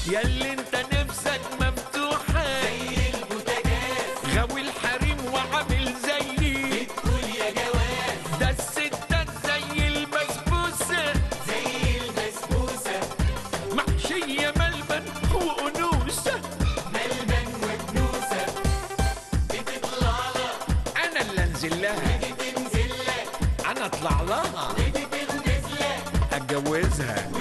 ياللي انت نفسك مفتوحة زي البوتاجاز غاوي الحريم وعامل زيي بتقول يا جواز ده الستات زي البسبوسة زي البسبوسة محشية ملبن وأنوسة ملبن وأنوسة بتطلع لك أنا اللي أنزل لها بتنزل لك أنا أطلع لها بتنزل لك أتجوزها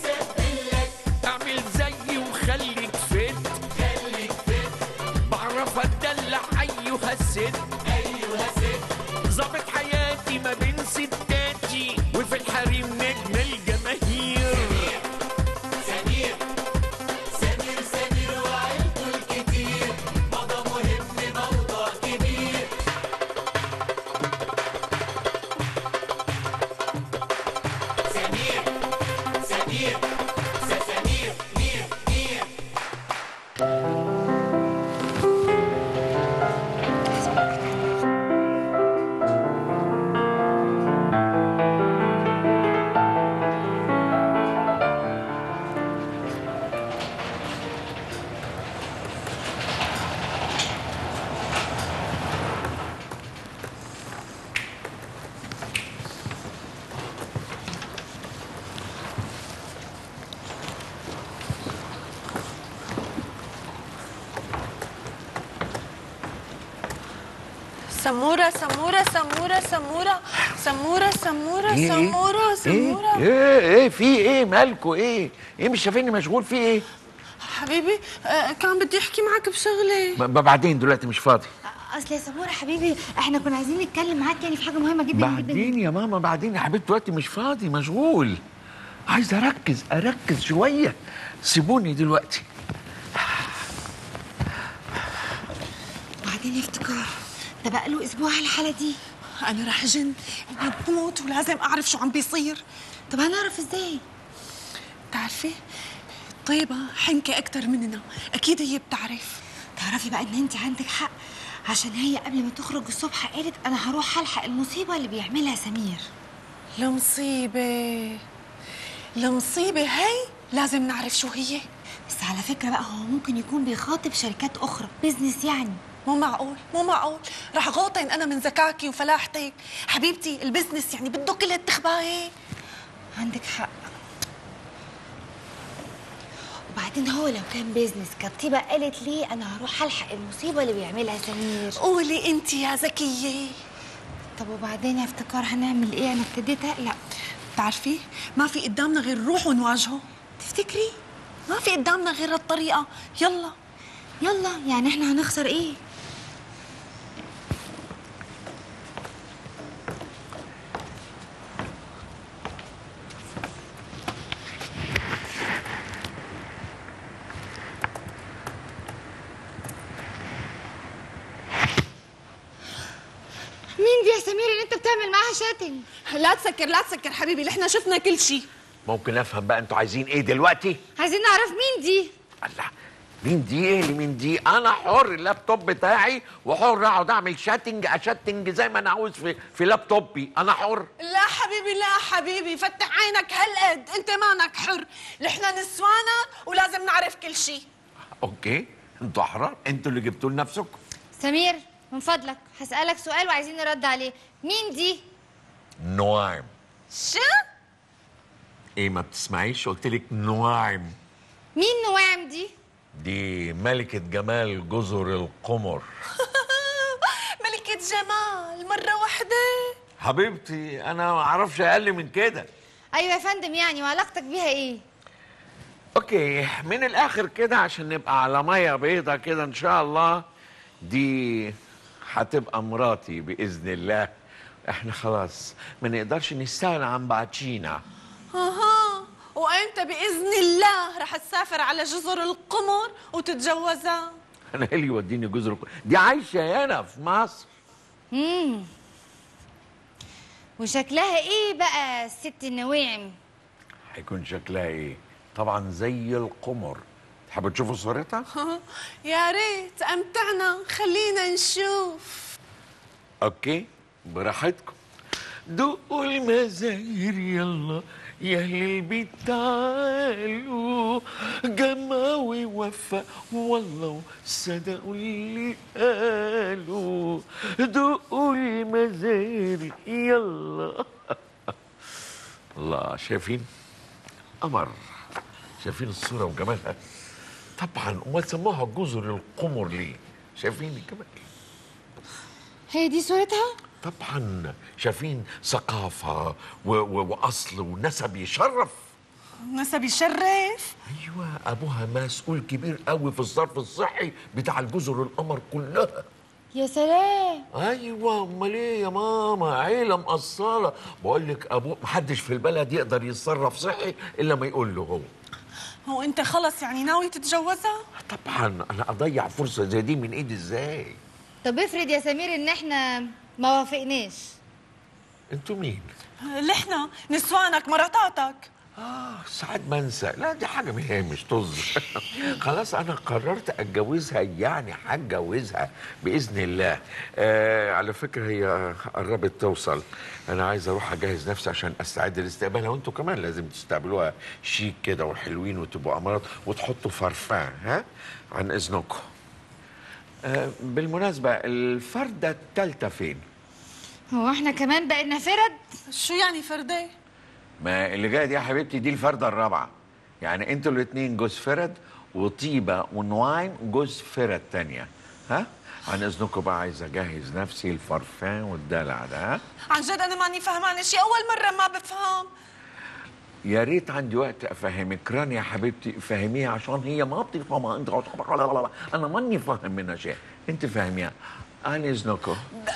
اعمل زيي وخليك فت خليك فت بعرف اتدلع ايها الست ايها الست ظابط حياتي ما بين ستاتي وفي الحريم نجم الجماهير سمير سمير سمير وعيلته الكتير موضوع مهم موضوع كبير سمير سمير سمير مير مير سمورة سمورة سمورة سمورة سمورة سمورة ايه سمورة سمورة ايه ايه في ايه مالكوا ايه ايه مش شايفيني مشغول في ايه حبيبي آه، كان بدي احكي معك بشغلة ب- ب- بعدين دلوقتي مش فاضي اصل يا سموره حبيبي احنا كنا عايزين نتكلم معاك يعني في حاجه مهمه جدا بعدين يا ماما بعدين يا حبيبتي دلوقتي مش فاضي مشغول عايز اركز اركز شويه سيبوني دلوقتي وبعدين يا افتكار ده بقى له اسبوع على الحاله دي أنا رح جن أنا بموت ولازم أعرف شو عم بيصير طب هنعرف ازاي بتعرفي طيبة حنكة أكتر مننا أكيد هي بتعرف تعرفي بقى ان انت عندك حق عشان هي قبل ما تخرج الصبح قالت انا هروح الحق المصيبه اللي بيعملها سمير المصيبة المصيبة هي لازم نعرف شو هي بس على فكره بقى هو ممكن يكون بيخاطب شركات اخرى بيزنس يعني مو معقول مو معقول رح غوطن أنا من ذكاكي وفلاحتك حبيبتي البزنس يعني بده كل هالتخباية عندك حق وبعدين هو لو كان بيزنس كانت طيبه قالت ليه انا هروح الحق المصيبه اللي بيعملها سمير قولي انت يا ذكية طب وبعدين يا افتكار هنعمل ايه انا ابتديت اقلق بتعرفي ما في قدامنا غير نروح ونواجهه تفتكري ما في قدامنا غير الطريقة يلا يلا يعني احنا هنخسر ايه مين دي يا سمير اللي انت بتعمل معاها شاتنج لا تسكر لا تسكر حبيبي نحن شفنا كل شيء ممكن افهم بقى انتوا عايزين ايه دلوقتي عايزين نعرف مين دي الله مين دي ايه اللي مين دي انا حر اللابتوب بتاعي وحر اقعد اعمل شاتنج اشتنج زي ما انا عاوز في في لابتوبي انا حر لا حبيبي لا حبيبي فتح عينك هالقد انت مانك حر نحن نسوانا ولازم نعرف كل شيء اوكي انتوا احرار انتوا اللي جبتوا لنفسكم سمير من فضلك هسألك سؤال وعايزين نرد عليه مين دي نوعم شو ايه ما بتسمعيش قلت لك نوعم مين نواعم دي دي ملكة جمال جزر القمر ملكة جمال مرة واحدة حبيبتي انا ما اعرفش اقل من كده ايوه يا فندم يعني وعلاقتك بيها ايه اوكي من الاخر كده عشان نبقى على ميه بيضة كده ان شاء الله دي هتبقى مراتي باذن الله احنا خلاص ما نقدرش نستغنى عن بعضينا اها وانت باذن الله رح تسافر على جزر القمر وتتجوزها انا ايه اللي يوديني جزر القمر دي عايشه هنا في مصر امم وشكلها ايه بقى الست النواعم هيكون شكلها ايه طبعا زي القمر تحبوا تشوفوا صورتها يا ريت امتعنا خلينا نشوف اوكي براحتكم دقوا المزاهر يلا يا اهل البيت تعالوا جمعوا ووفى والله صدقوا اللي قالوا دقوا المزاري يلا الله شايفين قمر شايفين الصورة وجمالها طبعا امال سموها جزر القمر ليه شايفين الجمال هي دي صورتها طبعا شايفين ثقافة و- و- وأصل ونسب يشرف نسب يشرف أيوة أبوها مسؤول كبير قوي في الصرف الصحي بتاع الجزر القمر كلها يا سلام أيوة أمال إيه يا ماما عيلة مقصرة بقول لك أبوه محدش في البلد يقدر يتصرف صحي إلا ما يقول له هو هو انت خلص يعني ناوي تتجوزها طبعا أنا أضيع فرصة زي دي من إيدي إزاي طب افرض يا سمير ان احنا ما وافقناش أنتوا مين؟ لحنا نسوانك مراتاتك آه ساعات بنسى لا دي حاجة مهمة مش طز خلاص أنا قررت أتجوزها يعني هتجوزها بإذن الله آه على فكرة هي قربت توصل أنا عايز أروح أجهز نفسي عشان أستعد لاستقبالها وأنتوا كمان لازم تستقبلوها شيك كده وحلوين وتبقوا أمارات وتحطوا فرفان ها عن إذنكم آه بالمناسبة الفردة التالتة فين؟ هو احنا كمان بقينا فرد شو يعني فردي ما اللي جايه دي يا حبيبتي دي الفرده الرابعه يعني انتوا الاثنين جوز فرد وطيبه ونواين جوز فرد تانية ها عن اذنكم بقى عايز اجهز نفسي الفرفان والدلع ده ها عن جد انا ماني فهمان شيء اول مره ما بفهم يا ريت عندي وقت افهمك رانيا يا حبيبتي فهميها عشان هي ما بتفهمها انت انا ماني فاهم منها شيء انت فاهميها عن اذنكم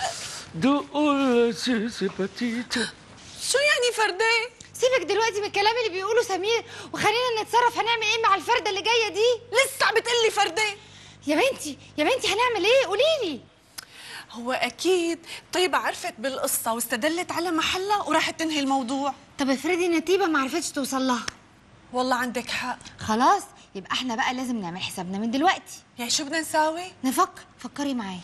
دقوا سيباتيتا شو يعني فردي سيبك دلوقتي من الكلام اللي بيقوله سمير وخلينا نتصرف هنعمل ايه مع الفردة اللي جاية دي لسه عم بتقلي فردي يا بنتي يا بنتي هنعمل ايه قولي لي هو اكيد طيبه عرفت بالقصه واستدلت على محلها وراحت تنهي الموضوع طب افرضي ان طيبة ما عرفتش توصل لها والله عندك حق خلاص يبقى احنا بقى لازم نعمل حسابنا من دلوقتي يعني شو بدنا نساوي نفكر فكري معايا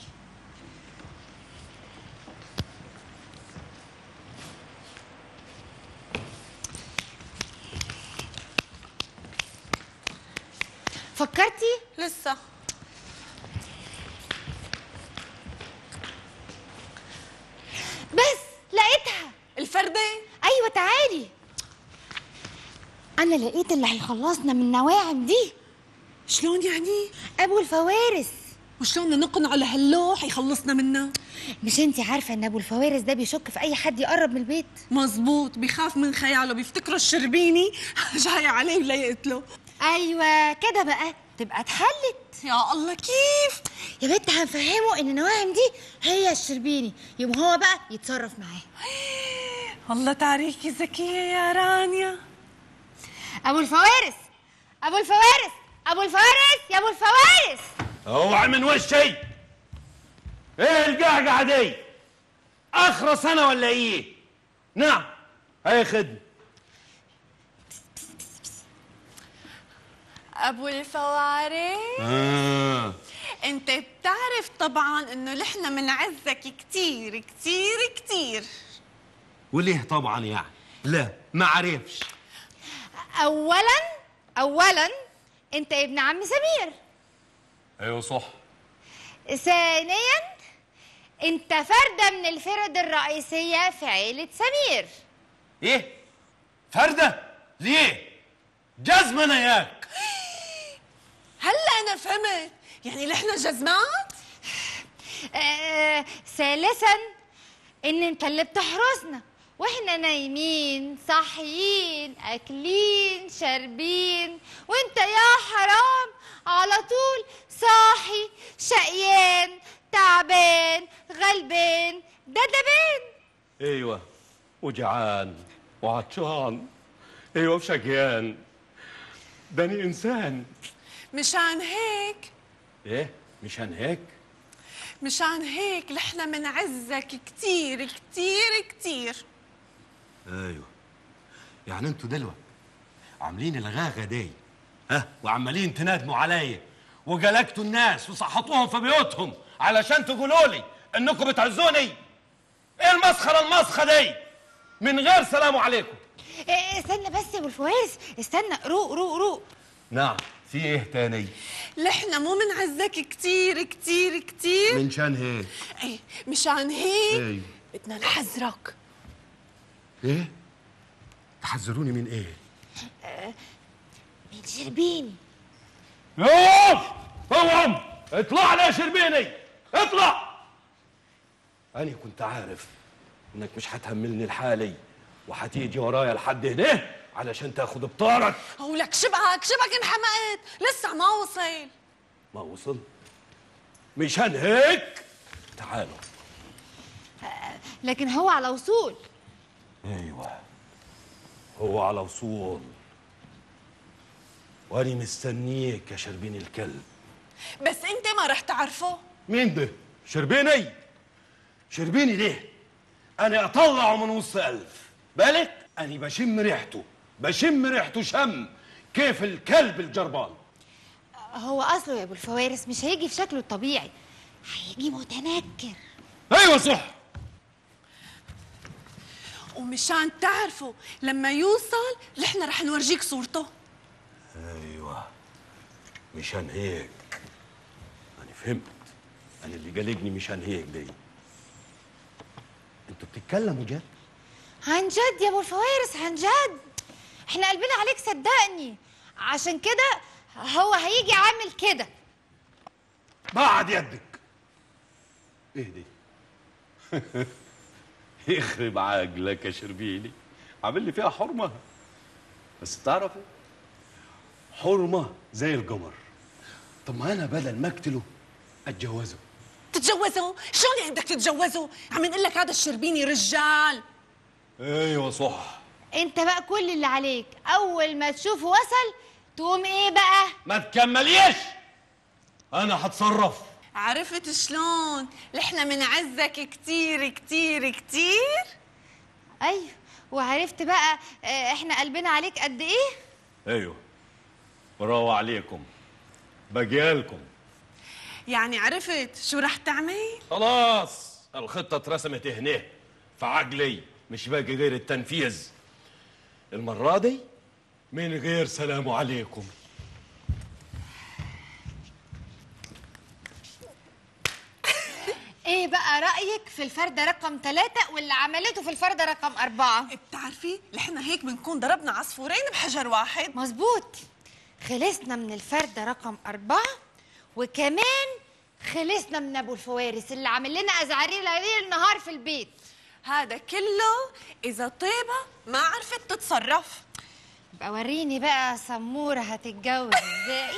فكرتي لسه بس لقيتها الفردي ايوه تعالي انا لقيت اللي هيخلصنا من النواعم دي شلون يعني ابو الفوارس وشلون بدنا نقنعه لهاللوح يخلصنا منها مش انتي عارفه ان ابو الفوارس ده بيشك في اي حد يقرب من البيت مزبوط بيخاف من خياله بيفتكره الشربيني جاي عليه ولا يقتله ايوه كده بقى تبقى اتحلت يا الله كيف يا بنت هنفهمه ان النواعم دي هي الشربيني يبقى هو بقى يتصرف معاه والله تعريكي ذكية يا رانيا ابو الفوارس ابو الفوارس ابو الفوارس يا ابو الفوارس اوعى من وشي ايه القعقعه دي اخرس انا ولا ايه نعم هاي خدمه ابو الفوارس آه. انت بتعرف طبعا انه نحن منعزك كتير كتير كتير وليه طبعا يعني لا ما عرفش اولا اولا انت ابن عم سمير ايوه صح ثانيا انت فردة من الفرد الرئيسية في عيلة سمير ايه فرده ليه جزمه انا ياك هلا انا فهمت يعني نحن جزمات آه ثالثا ان انت اللي بتحرسنا واحنا نايمين صاحيين اكلين شاربين وانت يا حرام على طول صاحي شقيان تعبان غلبان ددبان ايوه وجعان وعطشان ايوه وشقيان داني انسان مشان هيك ايه مشان هيك مشان هيك نحن منعزك كتير كتير كتير ايوه يعني انتوا دلوقتي عاملين الغاغه دي ها وعمالين تنادموا عليا وجلكتوا الناس وصحطوهم في بيوتهم علشان تقولوا لي انكم بتعزوني ايه المسخره المسخه دي من غير سلام عليكم إيه، استنى بس يا ابو الفوارس استنى روق روق روق نعم في ايه تاني لحنا مو منعزك كتير كتير كتير من شان هيك ايه مشان هيك ايه بدنا نحذرك ايه تحذروني من ايه من شربيني يوف قوم اطلع لي يا شربيني اطلع انا كنت عارف انك مش هتهملني لحالي وهتيجي ورايا لحد هنا علشان تاخد بطارك هو لك شبهك شبهك انحمقت لسه ما وصل ما وصل مشان هيك تعالوا لكن هو على وصول ايوه هو على وصول واني مستنيك يا شربين الكلب بس انت ما رح تعرفه مين ده شربيني شربيني ليه انا اطلعه من وسط الف بالك انا بشم ريحته بشم ريحته شم كيف الكلب الجربان هو اصله يا ابو الفوارس مش هيجي في شكله الطبيعي هيجي متنكر ايوه صح ومشان تعرفوا لما يوصل نحن رح نورجيك صورته ايوه مشان هيك انا فهمت انا اللي قلقني مشان هيك دي انتوا بتتكلموا جد عن جد يا ابو الفوارس عن جد احنا قلبنا عليك صدقني عشان كده هو هيجي عامل كده بعد يدك ايه دي يخرب عقلك يا شربيني عامل لي فيها حرمه بس تعرفوا حرمه زي القمر طب ما انا بدل ما اقتله اتجوزه تتجوزوا شلون يعني بدك تتجوزوا عم نقول لك هذا الشربيني رجال ايوه صح انت بقى كل اللي عليك اول ما تشوفه وصل تقوم ايه بقى ما تكمليش انا هتصرف عرفت شلون نحن منعزك كتير كتير كتير ايوه وعرفت بقى اه، احنا قلبنا عليك قد ايه ايوه برافو عليكم بقيالكم يعني عرفت شو رح تعمل خلاص الخطة اترسمت هنا في عقلي مش باقي غير التنفيذ المرة دي من غير سلام عليكم ايه بقى رايك في الفرده رقم ثلاثة واللي عملته في الفرده رقم أربعة بتعرفي نحن هيك بنكون ضربنا عصفورين بحجر واحد مظبوط خلصنا من الفردة رقم أربعة وكمان خلصنا من أبو الفوارس اللي عامل لنا أزعرير ليل نهار في البيت هذا كله اذا طيبه ما عرفت تتصرف بقى وريني بقى سمورة هتتجوز ازاي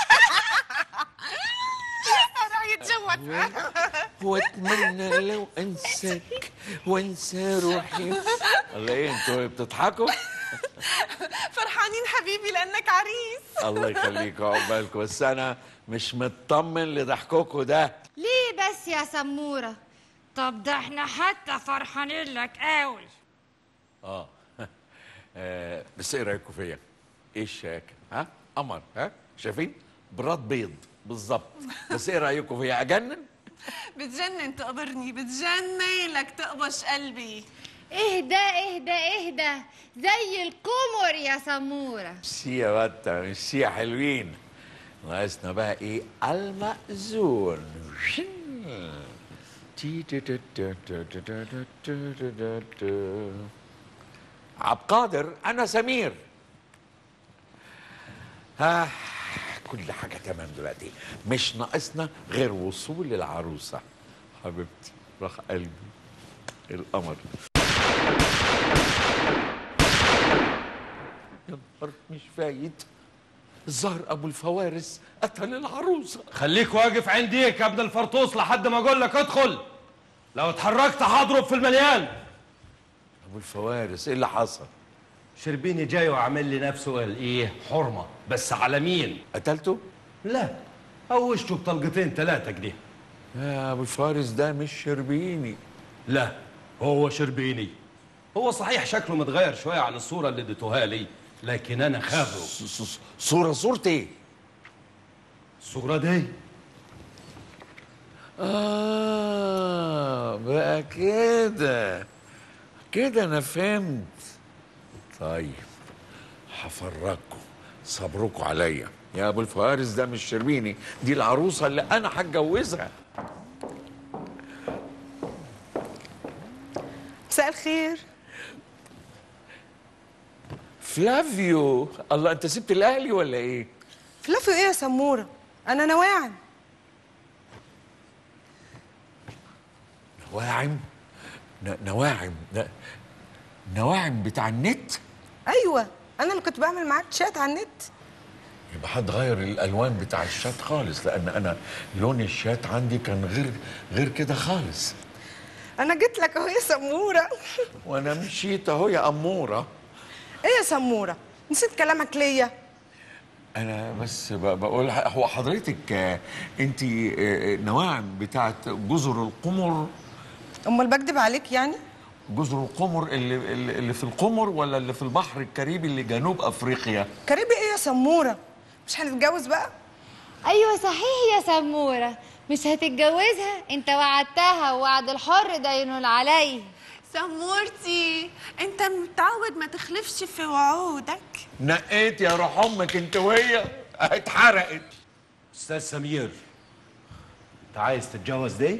رح يتجوز واتمنى لو انساك وانسى روحي الله ايه انتوا بتضحكوا فرحانين حبيبي لانك عريس الله يخليكوا عقبالكم بس انا مش مطمن لضحككوا ده ليه بس يا سمورة طب ده احنا حتى فرحانين لك قوي اه آه، بس ايه رايكم فيا؟ ايه الشياكه؟ ها؟ قمر ها؟ شايفين؟ براد بيض بالظبط بس ايه رايكم فيا؟ اجنن؟ بتجنن تقبرني بتجنن لك تقبش قلبي اهدى اهدى اهدى زي القمر يا سمورة ميرسي يا بطة ميرسي يا حلوين ناقصنا بقى ايه؟ المأذون تي تي تي تي تي تي تي تي تي تي تي. عبد القادر انا سمير ها كل حاجه تمام دلوقتي مش ناقصنا غير وصول العروسه حبيبتي راح قلبي القمر يا نهار مش فايت الظهر ابو الفوارس قتل العروسه خليك واقف عنديك يا ابن الفرطوس لحد ما اقول لك ادخل لو اتحركت هضرب في المليان ابو الفوارس ايه اللي حصل شربيني جاي وعامل لي نفسه قال ايه حرمه بس على مين قتلته لا هوشته بطلقتين ثلاثه كده يا ابو الفوارس ده مش شربيني لا هو شربيني هو صحيح شكله متغير شويه عن الصوره اللي اديتوها لي لكن انا خابره ص- ص- صوره صورة ايه الصوره دي اه بقى كده كده انا فهمت طيب هفرجكم صبركم عليا يا ابو الفوارس ده مش شربيني دي العروسه اللي انا هتجوزها مساء الخير فلافيو الله انت سبت الاهلي ولا ايه فلافيو ايه يا سموره انا نواعم نواعم ن- نواعم ن- نواعم بتاع النت ايوه انا اللي كنت بعمل معاك شات على النت يبقى هتغير الالوان بتاع الشات خالص لان انا لون الشات عندي كان غير غير كده خالص انا جيت لك اهو يا سموره وانا مشيت اهو يا اموره ايه يا سموره نسيت كلامك ليا انا بس ب- بقول ح- هو حضرتك انت نواعم بتاعت جزر القمر امال بكدب عليك يعني جزر القمر اللي اللي اللي في القمر ولا اللي في البحر الكاريبي اللي جنوب افريقيا كاريبي ايه يا سموره مش هنتجوز بقى ايوه صحيح يا سموره مش هتتجوزها انت وعدتها ووعد الحر دين عليه سمورتي انت متعود ما تخلفش في وعودك نقيت يا روح امك انت وهي اتحرقت استاذ سمير انت عايز تتجوز دي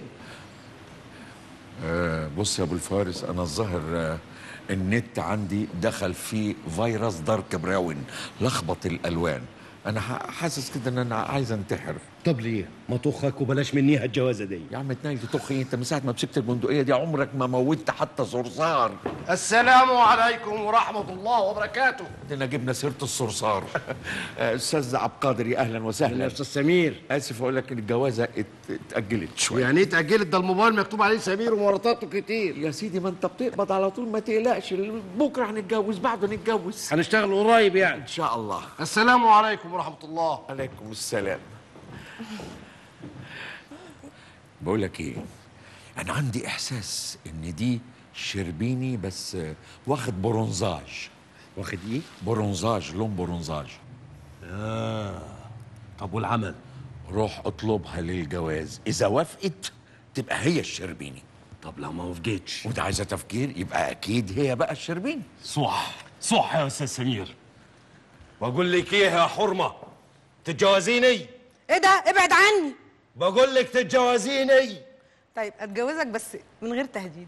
آه، بص يا ابو الفارس انا الظاهر آه، النت عندي دخل فيه فيروس دارك براون لخبط الالوان انا ح- حاسس كده ان انا عايز انتحر طب ليه ما طخك وبلاش منيها الجوازه دي يا عم تنايل تخي انت من ساعه ما مسكت البندقيه دي عمرك ما موتت حتى صرصار السلام عليكم ورحمة الله وبركاته عندنا جبنا سيره الصرصار آه، استاذ عبد القادر يا اهلا وسهلا أستاذ سمير اسف اقول لك ان الجوازه ات- اتاجلت شويه يعني ايه اتأجلت ده الموبايل مكتوب عليه سمير ومراتاته كتير يا سيدي ما انت بتقبض على طول ما تقلقش بكره هنتجوز بعده نتجوز هنشتغل قريب يعني ان شاء الله السلام عليكم ورحمة الله عليكم السلام بقول لك ايه انا عندي احساس ان دي شربيني بس آه، واخد برونزاج واخد ايه برونزاج لون برونزاج طب والعمل روح اطلبها للجواز اذا وافقت تبقى هي الشربيني طب لو ما وافقتش وده عايزه تفكير يبقى اكيد هي بقى الشربيني صح صح يا استاذ سمير بقول لك ايه يا حرمه تتجوزيني ايه ده ابعد عني بقول لك تتجوزيني طيب اتجوزك بس من غير تهديد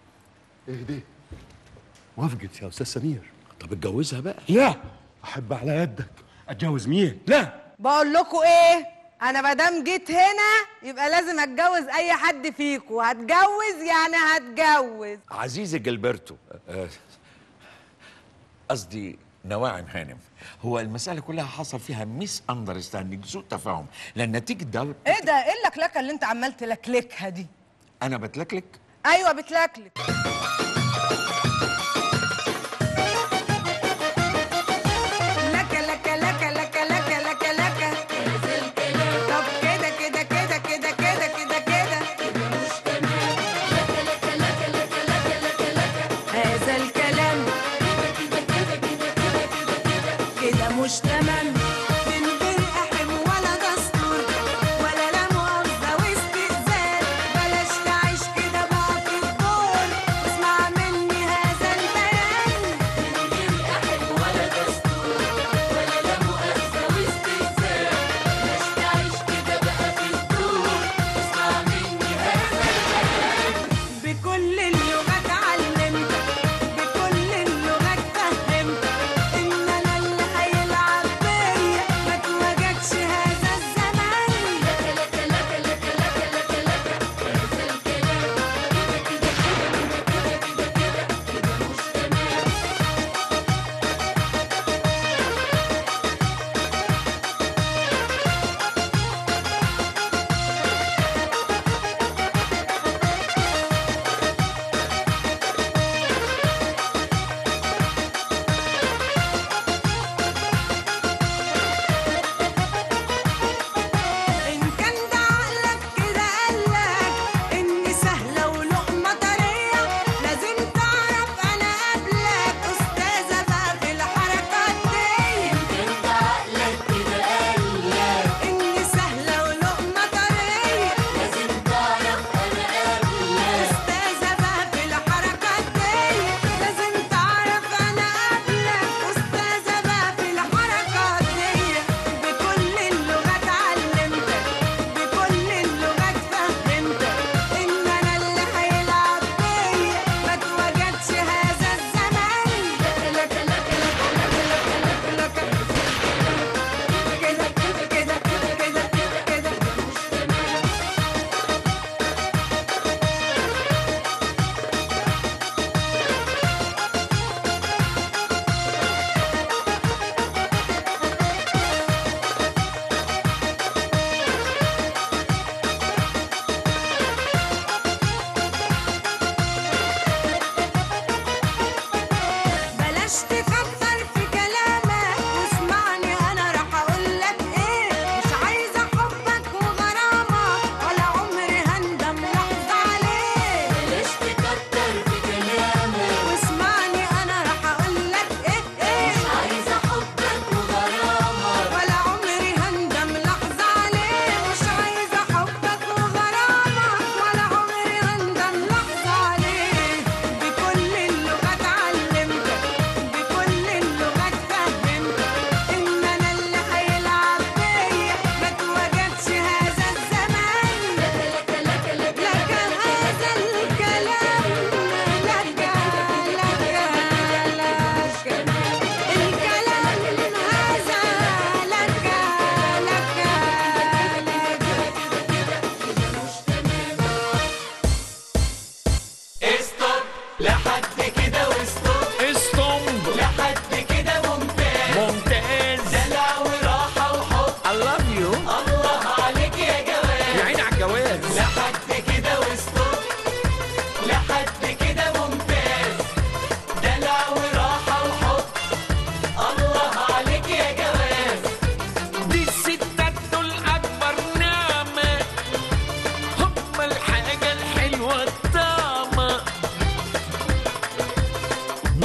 وافقت يا استاذ سمير طب اتجوزها بقى لا احب على يدك اتجوز مين لا بقول لكم ايه انا مادام جيت هنا يبقى لازم اتجوز اي حد فيكم هتجوز يعني هتجوز عزيزي جilberto آه، قصدي نواعم هانم هو المسألة كلها حصل فيها ميس اندرستاندينج سوء تفاهم لأن نتيجة ده ايه ده ايه اللكلكه اللي انت عمال تلكلكها دي أنا بتلكلك ايوه بتلكلك لك لك لك لك لك لك لك طب كده كده كده كده كده كده كده هذا الكلام كده مش تمام من غير احم ولا دستور ولا لا مؤاخذة واستئذان بلاش نعيش كده بقى في الدور اسمع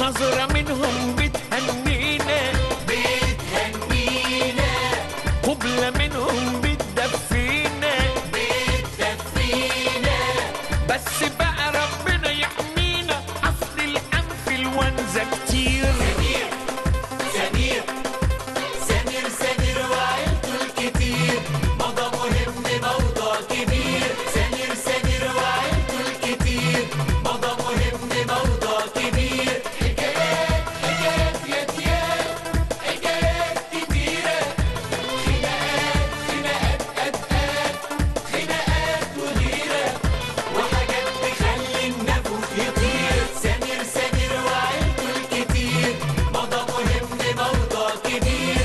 نظرة منهم بتهنينا بتهنينا قبلة منهم بتدفينا بتدفينا بس بقى ربنا يحمينا اصل الانفلونزا كتير سمير سمير سمير سمير وعيلته الكتير موضوع مهم موضوع كبير سمير سمير وعيلته الكتير موضوع مهم موضوع كبير حكايات حكايات يا دياب حكايات كتيرة خناقات خناقات أدقات خناقات وديرة وحاجات تخلي النفوس يطير سمير سمير وعيلته الكتير موضوع مهم موضوع كبير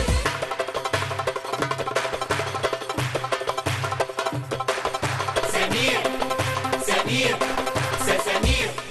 سمير سمير سمير